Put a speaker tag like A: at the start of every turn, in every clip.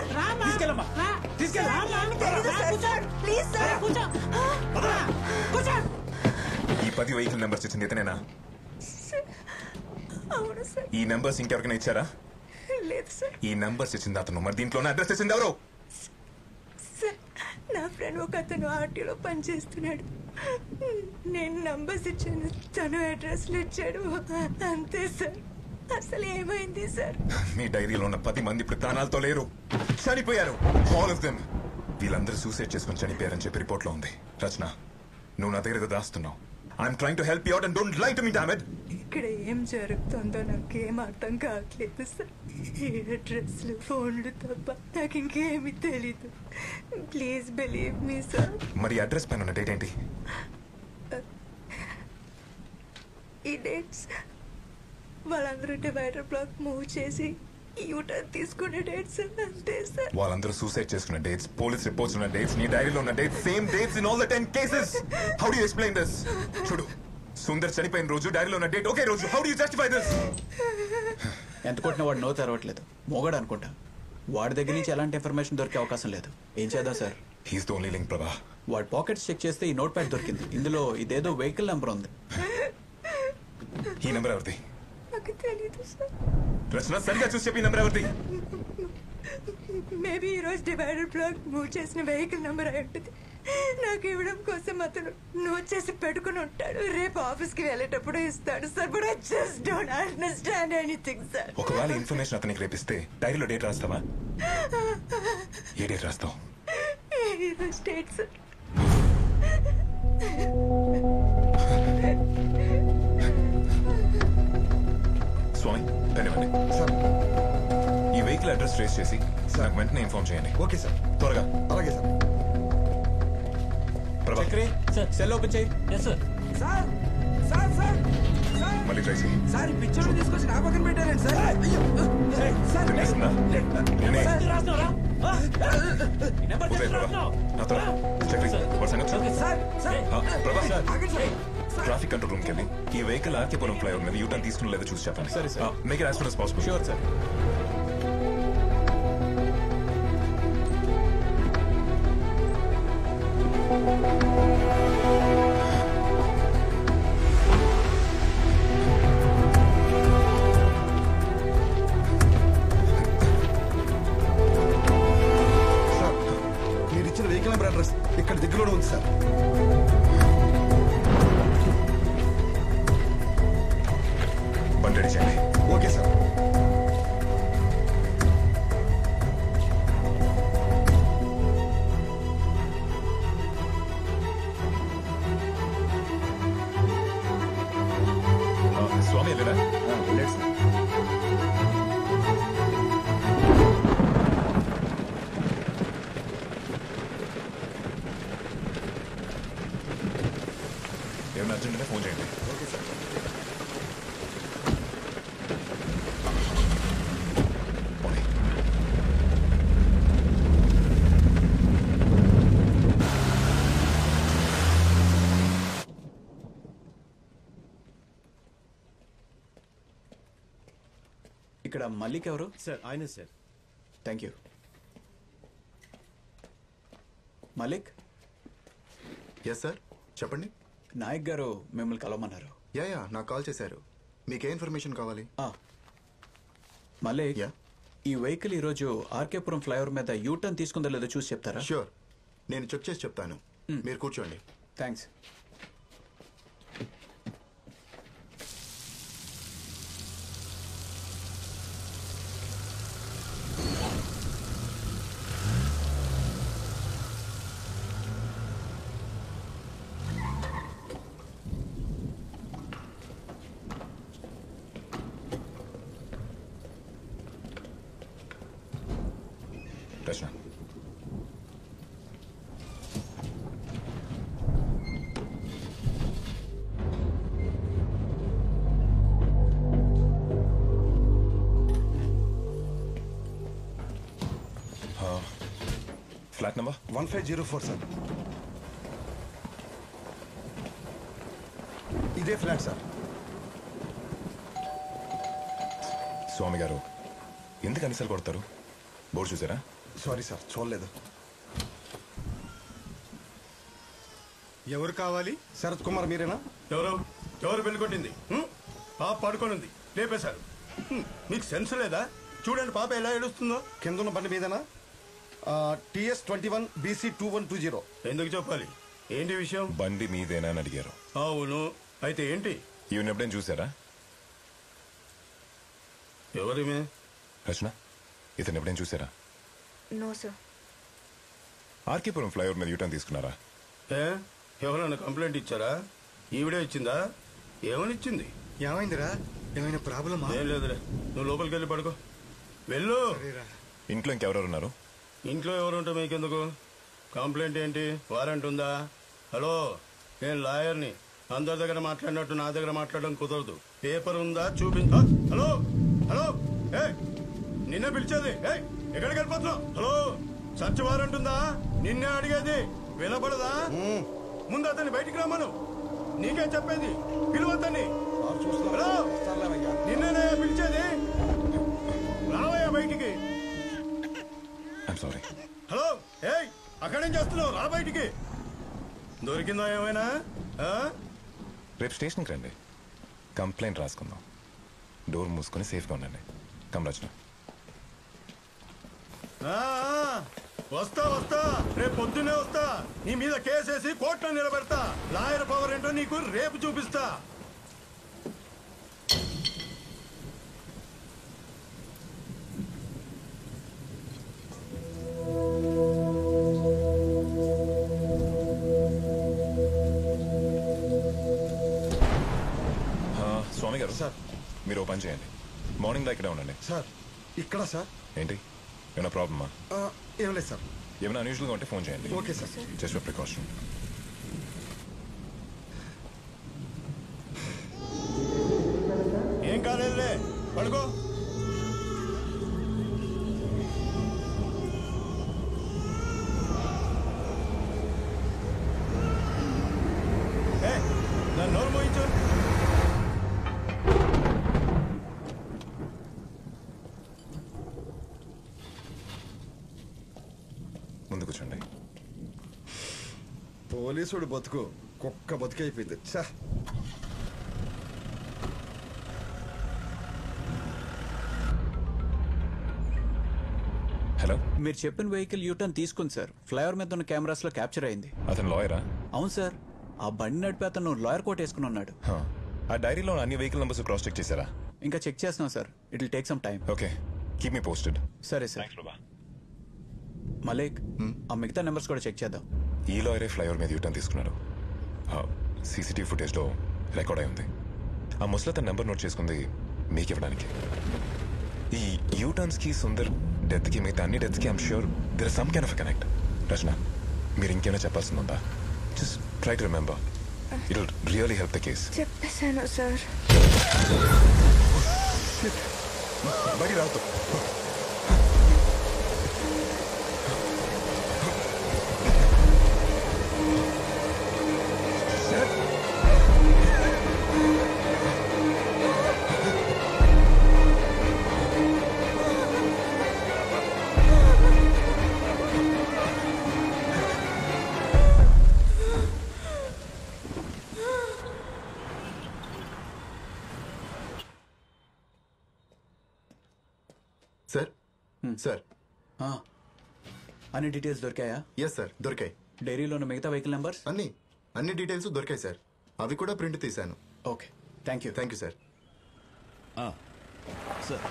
A: రామా
B: తీసుకెళ్ళమ్మా.
A: రా.
B: తీసుకెళ్ళు.
A: రామా.
C: ఏమీ తెలీదు
A: రా,
C: సార్.
A: కూర్చో.
C: Please sir.
A: రా, కూర్చో రా, కూర్చో
D: ఈ పది వెహికల్ నెంబర్స్ ఇచ్చింది ఇతనేనా
C: అవును సార్
D: ఈ నెంబర్స్ ఇంకెవరికైనా ఇచ్చారా
C: లేదు సార్
D: ఈ నెంబర్స్ ఇచ్చింది అతను మరి దీంట్లోనే అడ్రస్ ఇచ్చింది ఎవరు
C: సార్ నా ఫ్రెండ్ ఒక అతను ఆర్టీలో పనిచేస్తున్నాడు నేను నంబర్స్ ఇచ్చాను తను అడ్రస్లు ఇచ్చాడు అంతే సార్ అసలు ఏమైంది సార్
D: మీ డైరీలో ఉన్న పది మంది ఇప్పుడు ప్రాణాలతో లేరు చనిపోయారు ఆల్ ఆఫ్ దెమ్ వీళ్ళందరూ సూసైడ్ చేసుకుని చనిపోయారని చెప్పి రిపోర్ట్ లో ఉంది రచన నువ్వు నా దగ్గర ఏదో దాస్తున్నావు I'm trying to help you out and don't like to me damned
C: ఇక్కడ ఏం జరుగుతుందో నాకేం అర్థం కావట్లేదు సార్ ఈ అడ్రస్లు ఫోన్లు తప్ప నాకు ఇంకేమీ తెలీదు ప్లీజ్ బిలీవ్ మీ సార్
D: మరి అడ్రస్ పైన ఉన్న డేట్ ఏంటి
C: ఈ డేట్స్ వాళ్ళందరూ డివైడర్ బ్లాక్ మూవ్ చేసి యూటర్న్ తీసుకునే డేట్స్ అంతే సార్
D: వాళ్ళందరూ సూసైడ్ చేసుకున్న డేట్స్ పోలీస్ రిపోర్ట్స్ ఉన్న డేట్స్ నీ డైరీలో ఉన్న dates same dates in all the ten cases how do explain this చూడు సుందర్ చనిపోయిన రోజు డైరీలో ఉన్న డేట్ ఒకే రోజు how do you justify this
B: ఎంత కొట్టినా వాడు నో తెరవట్లేదు మోగాడు అనుకుంటా వాడి దగ్గర నుంచి ఎలాంటి ఇన్ఫర్మేషన్ దొరికే అవకాశం లేదు ఏం చేద్దాం sir
D: he's the only link Prabha
B: వాడి పాకెట్స్ చెక్ చేస్తే ఈ నోట్ ప్యాడ్ దొరికింది ఇందులో ఇదేదో వెహికల్ నెంబర్ ఉంది
D: ఈ నెంబర్ ఎవరిది
C: నాకు తెలీదు సార్
D: రచన సరిగ్గా చూసి చెప్పి ఈ నెంబర్ ఎవరిది
C: మేబీ ఈరోజు డివైడర్ బ్లాక్ మూవ్ చేసిన వెహికల్ నెంబర్ అయి ఉంటుంది నాకు ఇవ్వడం కోసం అతను నోట్ చేసి పెట్టుకుని ఉంటాడు రేపు ఆఫీస్కి వెళ్ళేటప్పుడు ఇస్తాడు sir but I just don't understand anything sir
D: ఒకవేళ ఇన్ఫర్మేషన్ అతనికి రేపిస్తే డైరీలో డేట్ రాస్తావా ఏ డేట్ రాస్తావు
C: ఈరోజు డేట్ సార్
D: స్వామి ధన్యవాడి ఈ వెహికల్ అడ్రస్ ట్రేస్ చేసి నాకు వెంటనే ఇన్ఫార్మ్ చేయండి
E: ఓకే సార్
D: త్వరగా
E: అలాగే sir
D: Prabha
B: Chakri cell open చేయి
A: yes sir
F: sir sir sir sir
D: మళ్ళీ ట్రై చేయి
F: సార్ ఈ పిక్చర్ తీసుకొచ్చి నా పక్కన పెట్టారండి సార్ అయ్యో సార్
D: వినిపిస్తుందా? నేనే.
A: రాస్తున్నారా
D: ఉదయ్ ప్రభా నాతో రా. చక్రి వాడి సంగతి చూడు.
F: సార్ సార్
D: ఆ, ప్రభా
F: ఆగండి సార్
D: ట్రాఫిక్ కంట్రోల్ రూమ్కి వెళ్ళి ఈ వెహికల్ ఆర్కేపురం ఫ్లైఓవర్ మీద యూటర్న్ తీసుకుని లేదో చూసి చెప్పండి
B: సరే, సరే.
D: Make it as soon as possible
B: sure sir
E: sir మీరు ఇచ్చిన వెహికల్ నెంబర్ అడ్రస్ ఇక్కడ దగ్గరలో ఉంది సార్
D: బండి రెడీ చేయండి
E: ఓకే సార్
D: ఆ, స్వామి వెళ్ళరా
E: వెళ్ళండి సార్
D: ఏమైనా అర్జెంట్ ఉంటే ఫోన్ చేయండి
E: ఓకే సార్
D: పోనీ.
B: ఇక్కడ మల్లిక్ ఎవరు
G: సార్ ఆయన sir
B: thank you Malik
H: yes sir చెప్పండి
B: నాయక్ గారు మిమ్మల్ని కలవమన్నారు
H: యా యా నాకు కాల్ చేశారు మీకే ఇన్ఫర్మేషన్ కావాలి
B: ఆ, మలిక్
H: యా
B: ఈ వెహికల్ ఈరోజు ఆర్కేపురం ఫ్లైఓవర్ మీద యూటర్న్ తీసుకుందో లేదో చూసి చెప్తారా
H: ష్యూర్ నేను చెక్ చేసి చెప్తాను మీరు కూర్చోండి
B: thanks
D: Rachana flat number
E: one five zero four sir ఇదే ఫ్లాట్ సార్
D: స్వామి గారు ఎందుకు అనిసలు కొడతారు బోర్డు చూసారా
E: సారీ సార్ చూడలేదు
G: ఎవరు కావాలి
E: శరత్ కుమార్ మీరేనా
G: ఎవరు ఎవరు పెళ్ళికొట్టింది హ్మ్? పాప పడుకొని ఉంది లేపేశారు హ్మ్, మీకు సెన్స్ లేదా చూడండి పాప ఎలా ఏడుస్తుందో
E: కింద ఉన్న బండి మీదేనా TS twenty one BC two one two zero
G: ఎందుకు చెప్పాలి ఏంటి విషయం
D: బండి మీదేనా అని అడిగారు
G: అవును అయితే ఏంటి
D: ఈవెన్ ఎప్పుడైనా చూసారా
G: ఎవరిమే
D: రచన ఇతను ఎప్పుడైనా చూసారా
C: నో సార్
D: ఆర్కేపురం ఫ్లైఓవర్ మీద యూటర్న్ తీసుకున్నారా
G: ఏ ఎవరైనా కంప్లైంట్ ఇచ్చారా ఈవిడే ఇచ్చిందా ఏమని ఇచ్చింది
F: ఏమైందిరా ఏమైనా ప్రాబ్లమా
G: ఏం లేదులే నువ్వు లోపలికి వెళ్ళి పడుకో వెళ్ళు
D: ఇంట్లో ఇంకెవరెవరు ఉన్నారు
G: ఇంట్లో ఎవరుంటే మీకెందుకు కంప్లైంట్ ఏంటి వారెంట్ ఉందా హలో నేను లాయర్ని అందరి దగ్గర మాట్లాడినట్టు నా దగ్గర మాట్లాడడం కుదరదు పేపర్ ఉందా చూపించా హలో హలో ఏ నిన్నే పిలిచేది ఏ ఎక్కడికి వెళ్ళిపోతున్నావు హలో సర్చ్ వారెంట్ ఉందా నిన్నే అడిగేది వినపడదా ముందు అతన్ని బయటికి రమ్మను నీకేం చెప్పేది పిలువద్దని హలో నిన్నే పిలిచేది రావయ్యా బయటికి
D: ఐమ్ సారీ
G: హలో ఏయ్ అక్కడేం చేస్తున్నావు రా బయటికి దొరికిందా ఏమైనా ఆ?
D: రేపు స్టేషన్కి రండి కంప్లైంట్ రాసుకుందాం డోర్ మూసుకొని సేఫ్గా ఉండండి కమ్ రచన
G: ఆ, ఆ, వస్తా వస్తా రేపు పొద్దున్నే వస్తా నీ మీద కేసేసి కోర్టులో నిలబెడతా లాయర్ పవర్ ఏంటో నీకు రేపు చూపిస్తా
D: స్వామి గారు
E: సార్.
D: మీరు ఓ పని చేయండి మార్నింగ్ దా ఇక్కడే ఉండండి
E: సార్ ఇక్కడ సార్
D: ఏంటి ఏమైనా ప్రాబ్లమా
E: ఆ, ఏం లేదు సార్
D: ఏమైనా అన్యూజువల్గా ఉంటే ఫోన్ చేయండి
E: okay sir
D: just for precaution
G: ఏం కాలేదులే పడుకో ఏ, నా నోరు మోయించు
D: ముందు కూర్చోండి
E: పోలీసుడు బతుకు కుక్క బతుకైపోయింది చా
D: హలో
B: మీరు చెప్పిన వెహికల్ యూటర్న్ తీసుకుంది సార్ ఫ్లైఓవర్ మీద ఉన్న కెమెరాస్ లో క్యాప్చర్ అయింది
D: అతను లాయరా
B: అవును సార్ ఆ బండి నడిపి అతను లాయర్ కోట్ వేసుకుని ఉన్నాడు
D: ఆ డైరీలో అన్ని వెహికల్ నెంబర్స్ క్రాస్ చెక్ చేశారా
B: ఇంకా చెక్ చేస్తున్నాం sir it will take some time
D: okay keep me posted
B: సరే సార్ మలేక్ ఆ మిగతా నెంబర్స్ కూడా చెక్ చేద్దాం
D: ఈ లాయరే ఫ్లైఓవర్ మీద యూటర్న్ తీసుకున్నాడు సీసీటీవీ ఫుటేజ్లో రికార్డ్ అయి ఉంది ఆ ముసలి తన నెంబర్ నోట్ చేసుకుంది మీకు ఇవ్వడానికి ఈ యూటర్న్స్కి సుందర్ డెత్కి మిగతా అన్ని డెత్కి I'm sure there some kind of connect Rachana మీరు ఇంకేమైనా చెప్పాల్సింది ఉందా just try to remember it will really help the case
C: చెప్పేశాను సార్
D: బడి రావద్దు
H: సార్ సార్
B: ఆ. అన్ని డీటెయిల్స్ దొరికాయా
H: ఎస్ సార్ దొరికాయి
B: డైరీలో ఉన్న మిగతా వెహికల్ నెంబర్స్
H: అన్ని అన్ని డీటెయిల్స్ దొరికాయి సార్ అవి కూడా ప్రింట్ తీశాను
B: okay thank you
H: thank you sir
A: sir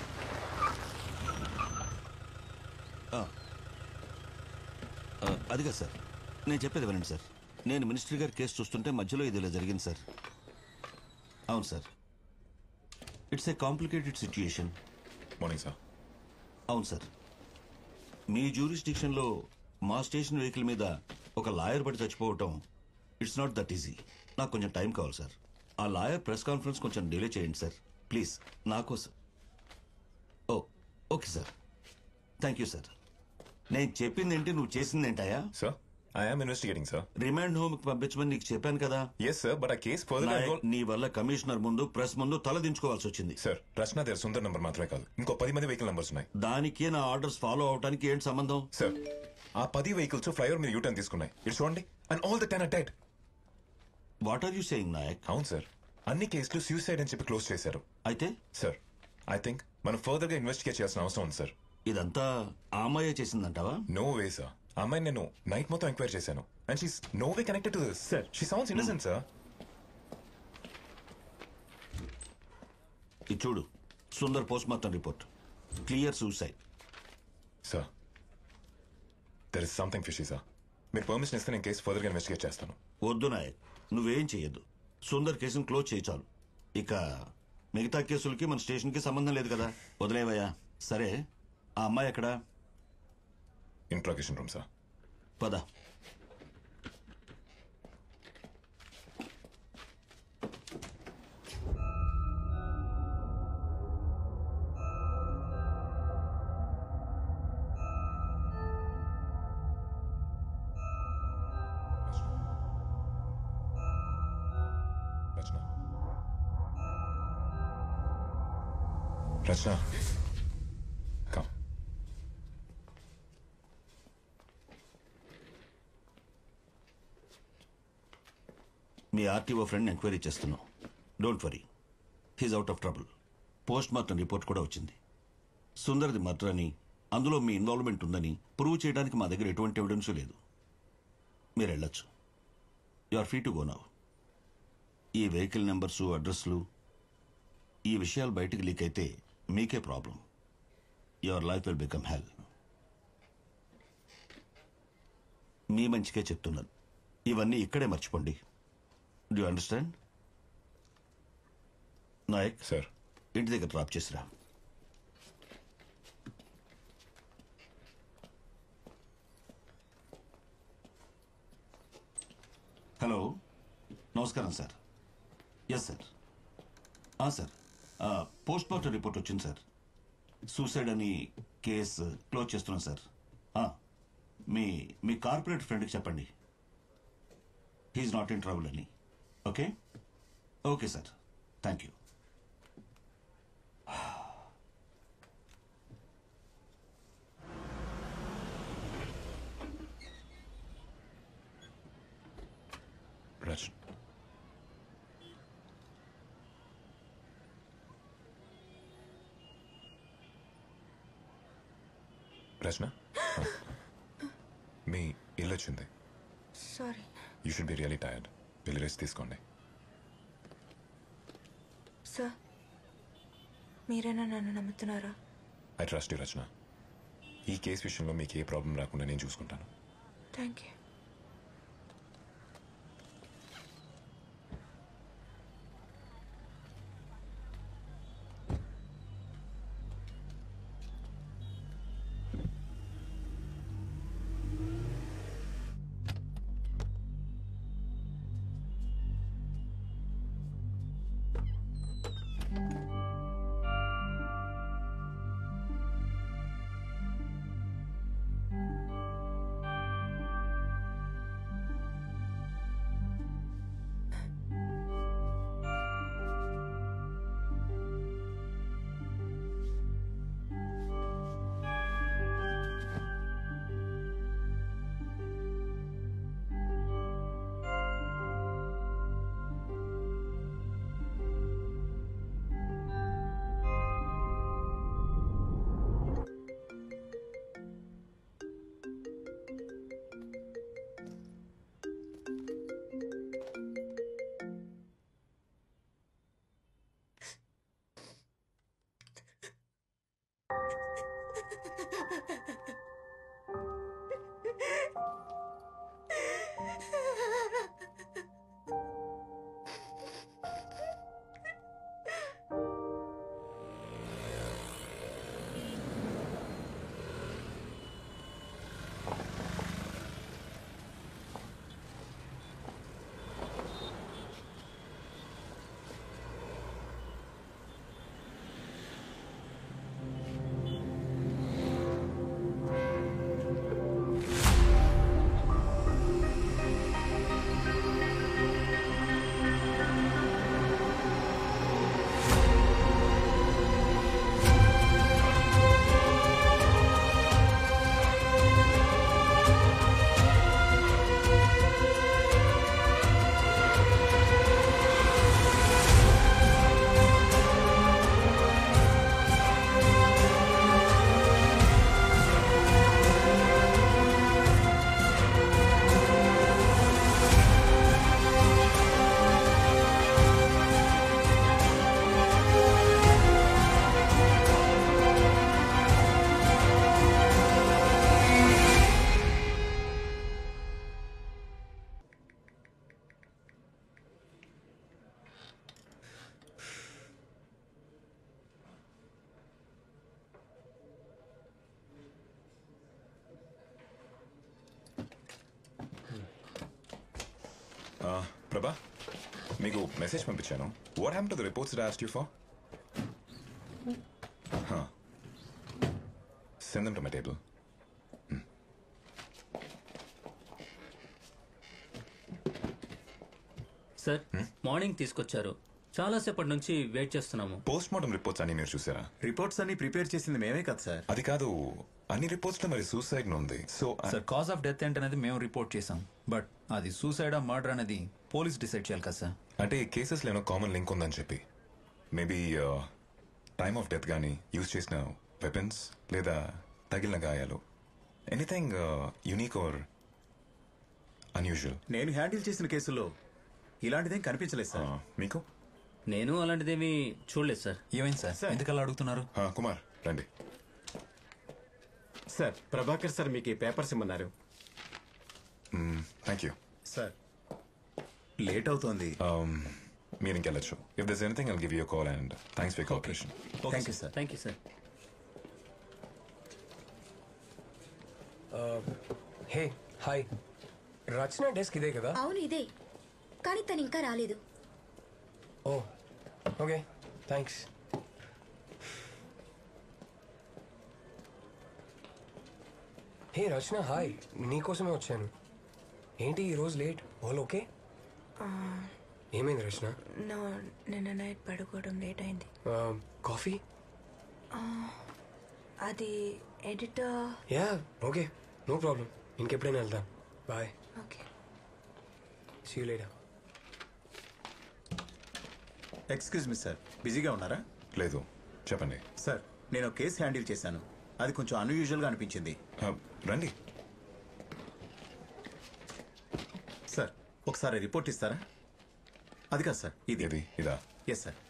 A: అదిగా సార్ నేను చెప్పేది వినండి సార్ నేను మినిస్టర్ గారి కేసు చూస్తుంటే మధ్యలో ఇది ఇలా జరిగింది సార్ అవును sir it's a complicated situation
D: morning sir
A: అవును సార్ మీ జ్యూరిస్డిక్షన్లో మా స్టేషన్ వెహికల్ మీద ఒక లాయర్ పడి చచ్చిపోవటం ఇట్స్ నాట్ దట్ ఈజీ నాకు కొంచెం టైం కావాలి సార్ ఆ లాయర్ ప్రెస్ కాన్ఫరెన్స్ కొంచెం డిలే చేయండి సార్ ప్లీజ్ నా కోసం ఓ okay sir thank you sir నేను చెప్పింది ఏంటి నువ్వు చేసింది ఏంటయా
D: sir I'm investigating sir
A: remand home కి పంపించమని నీకు చెప్పాను కదా
D: ఎస్ సార్ బట్ ఆ కేస్ ఫర్దర్
A: నాయక్, నీ వల్ల కమిషనర్ ముందు ప్రెస్ ముందు తల దించుకోవాల్సి వచ్చింది
D: సార్ రచన దగ్గర సుందర్ నంబర్ మాత్రమే కాదు ఇంకో పది మంది వెహికల్ నంబర్స్ ఉన్నాయి
A: దానికి నా ఆర్డర్స్ ఫాలో అవడానికి ఏంటి సంబంధం
D: సార్ ఆ పది వెహికల్స్ ఫ్లైఓవర్ మీద యూటర్న్ తీసుకున్నాయి ఇటు చూడండి అండ్ ఆల్ ద టెన్ అటెడ్
A: what are you saying Nayak
D: అవును సార్ అన్ని కేసులు సూసైడ్ అని చెప్పి క్లోజ్ చేశారు
A: అయితే
D: సార్ ఐ థింక్ మనం ఫర్దర్ గా ఇన్వెస్టిగేట్ చేయాల్సిన అవసరం ఉంది సార్
A: ఇదంతా ఆ అమ్మాయే చేసిందంటావా
D: నో వే సార్ అమ్మాయిని నేను నైట్ మొత్తం ఎంక్వైరీ చేశాను and she's no way connected to this sir she sounds innocent sir
A: ఇది చూడు Sundar post mortem report clear suicide
D: sir there is something fishy sir మీరు పర్మిషన్ ఇస్తే నేను కేసు ఫర్దర్ గా ఇన్వెస్టిగేట్ చేస్తాను
A: వద్దు నాయక్ నువ్వేం చేయొద్దు సుందర్ కేసును క్లోజ్ చేయి చాలు ఇక మిగతా కేసులకి మన స్టేషన్కి సంబంధం లేదు కదా వదిలేవయ్యా సరే ఆ అమ్మాయి ఎక్కడ
D: ఇంట్రాగేషన్ రూమ్ సార్
A: పద
D: Rachana Rachana come
A: me RTO friend enquiry చేస్తున్నాం don't worry he's out of trouble post mortem report కూడా వచ్చింది సుందర్ది మర్డర్ అని అందులో మీ ఇన్వాల్వ్మెంట్ ఉందని ప్రూవ్ చేయడానికి మా దగ్గర ఎటువంటి ఎవిడెన్స్ లేదు మీరు వెళ్ళొచ్చు you are free to go now ఈ వెహికల్ నెంబర్సు అడ్రస్లు ఈ విషయాలు బయటికి లీక్ అయితే మీకే problem your life will become hell మీ మంచికే చెప్తున్నాను ఇవన్నీ ఇక్కడే మర్చిపోండి డూ అండర్స్టాండ్ నాయక్
D: సార్
A: ఇంటి దగ్గర డ్రాప్ చేసిరా హలో నమస్కారం sir yes sir sir post mortem report వచ్చింది సార్ సూసైడ్ అని కేసు క్లోజ్ చేస్తున్నాం సార్ ఆ, మీ మీ కార్పొరేట్ ఫ్రెండ్కి చెప్పండి హీఈస్ నాట్ ఇన్ ట్రబుల్ అని okay okay sir thank you
D: Rachana Rachana మీ ఇల్లు వచ్చింది
C: sorry
D: you should be really tired వెళ్ళి రెస్ట్ తీసుకోండి
C: సార్ మీరేనా నన్ను నమ్ముతున్నారా
D: ఐ ట్రస్ట్ యూ రచన ఈ కేసు విషయంలో మీకు ఏ ప్రాబ్లం రాకుండా నేను చూసుకుంటాను
C: థ్యాంక్ యూ
D: ప్రభా మీకు మెసేజ్ పంపించాను వాట్ హ్యామ్ to the reports asked you for send them to my table
I: sir morning తీసుకొచ్చారు చాలాసేపటి నుంచి వెయిట్ చేస్తున్నాము
D: పోస్ట్ మార్టం రిపోర్ట్స్ అన్ని మీరు చూసారా
B: రిపోర్ట్స్ అన్ని ప్రిపేర్ చేసింది మేమే కదా సార్
D: అది కాదు అన్ని రిపోర్ట్స్ లో మరి సూసైడ్ ఉంది so
B: sir cause of death ఏంటనేది మేము రిపోర్ట్ చేసాం బట్ అది సూసైడ్ ఆ మర్డర్ అనేది పోలీస్ డిసైడ్ చేయాలి కదా సార్
D: అంటే ఈ కేసెస్ లో కామన్ లింక్ ఉందని చెప్పి మేబీ టైమ్ ఆఫ్ డెత్ కానీ యూజ్ చేసిన వెపన్స్ లేదా తగిలిన గాయాలు ఎనీథింగ్ యునీక్ ఆర్ అన్యూజువల్
B: నేను హ్యాండిల్ చేసిన కేసులో ఇలాంటిదేం కనిపించలేదు సార్
D: మీకు
I: నేను అలాంటిదేమీ చూడలేదు సార్
B: ఏమైంది సార్ ఎందుకలా అడుగుతున్నారు
D: ఆ, కుమార్ రండి
J: సార్ ప్రభాకర్ సార్ మీకు ఈ పేపర్స్ ఇమ్మన్నారు
D: థ్యాంక్ యూ
J: సార్
B: లేట్ అవుతోంది
D: మీరు ఇంకెళ్ళచ్చు if there's anything I'll give you call and thanks for cooperation
B: thank you sir
I: thank you sir
K: hey hi Rachana desk ఇదే కదా
L: అవును ఇదే కానీ తను ఇంకా రాలేదు
K: ఓ okay thanks hey Rachana hi నీకోసమే వచ్చాను ఏంటి ఈరోజు లేట్ ఆల్ ఓకే ఏమైంది రచన
C: నా నిన్న నైట్ పడుకోవడం లేట్ అయింది
K: కాఫీ
C: అది editor
K: yeah okay no problem ఇంకెప్పుడైనా వెళ్దాం bye
C: okay
K: see you later
B: excuse me sir బిజీగా ఉన్నారా
D: లేదు చెప్పండి
B: సార్ నేను ఒక కేసు హ్యాండిల్ చేశాను అది కొంచెం అన్యూజువల్గా అనిపించింది
D: Uh, రండి
B: సార్ ఒకసారి రిపోర్ట్ ఇస్తారా అది కాదు సార్ ఇది
D: ఇది ఇదా
B: ఎస్ సార్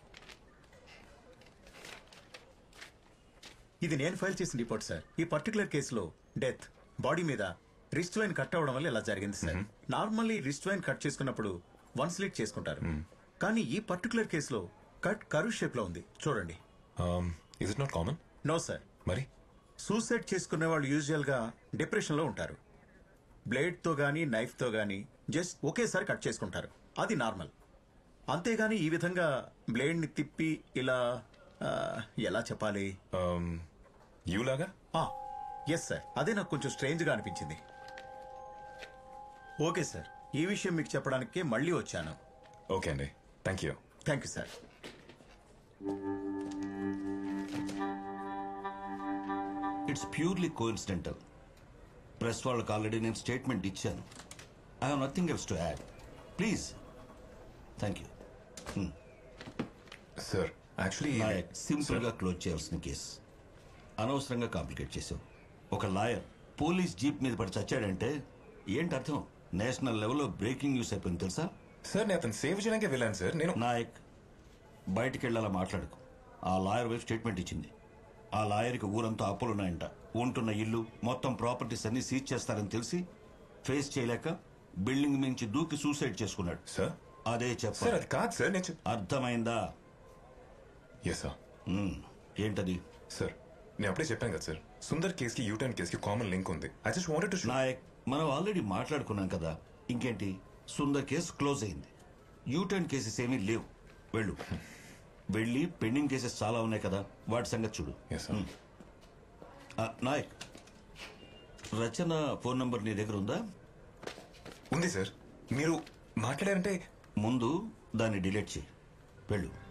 B: ఇది నేను ఫైల్ చేసిన రిపోర్ట్ సార్ ఈ పర్టికులర్ కేసులో డెత్ బాడీ మీద రిస్ట్ వైన్ కట్ అవ్వడం వల్ల ఇలా జరిగింది sir normally wrist vein cut చేసుకున్నప్పుడు వన్ స్లిట్ చేసుకుంటారు కానీ ఈ పర్టికులర్ కేసులో కట్ కరు షేప్ లో ఉంది చూడండి
D: is it not common
B: no sir
D: మరి
B: సూసైడ్ చేసుకునే వాళ్ళు యూజువల్ గా డిప్రెషన్ లో ఉంటారు బ్లేడ్ తో గానీ నైఫ్ తో గానీ జస్ట్ ఒకేసారి కట్ చేసుకుంటారు అది నార్మల్ అంతేగాని ఈ విధంగా బ్లేడ్ ని తిప్పి ఇలా ఆ, ఎలా చెప్పాలి
D: యూ లాగా
B: ఎస్ సార్ అదే నాకు కొంచెం స్ట్రేంజ్ గా అనిపించింది ఓకే సార్ ఈ విషయం మీకు చెప్పడానికే మళ్ళీ వచ్చాను
D: ఓకే అండి thank you
B: thank you sir
A: it's purely coincidental press వాళ్ళకి ఆల్రెడీ నేను స్టేట్మెంట్ ఇచ్చాను I have nothing else to add please thank you
D: sir actually
A: simple గా క్లోజ్ చేయాల్సిన కేసు అనవసరంగా కాంప్లికేట్ చేసావు ఒక లాయర్ పోలీస్ జీప్ మీద పడి చచ్చాడంటే ఏంటి అర్థం నేషనల్ లెవెల్లో బ్రేకింగ్ న్యూస్ అయిపోయింది తెలుసా
D: సార్ నేను అతను సేవ్ చేయడానికి వెళ్ళాను సార్ నేను
A: నాయక్ బయటికి వెళ్ళాలా మాట్లాడుకు ఆ లాయర్ వైఫ్ స్టేట్మెంట్ ఇచ్చింది ఆ లాయర్కి ఊరంతా అప్పులున్నాయంట ఉంటున్న ఇల్లు మొత్తం ప్రాపర్టీస్ అన్ని సీజ్ చేస్తారని తెలిసి ఫేస్ చేయలేక బిల్డింగ్ మించి దూకి సూసైడ్ చేసుకున్నాడు
D: సార్
A: అదే
D: సార్
A: చెప్పాలి
D: అది కాదు సార్ నేను
A: అర్థమైందా
D: ఎస్ సార్
A: ఏంటది
D: సార్ నేను అప్పుడే చెప్పాను కదా సార్ సుందర్ కేసుకి యూటర్న్ కేసుకి కామన్ లింక్ ఉంది I just wanted to
A: Nayak మనం ఆల్రెడీ మాట్లాడుకున్నాం కదా ఇంకేంటి సుందర్ కేసు క్లోజ్ అయింది యూటర్న్ కేసెస్ ఏమీ లేవు వెళ్ళు వెళ్ళి పెండింగ్ కేసెస్ చాలా ఉన్నాయి కదా వాటి సంగతి చూడు ఉమ్. ఆ, నాయక్ రచన ఫోన్ నంబర్ నీ దగ్గర ఉందా
D: ఉంది సార్ మీరు మాట్లాడారంటే
A: ముందు దాన్ని డిలీట్ చేయి వెళ్ళు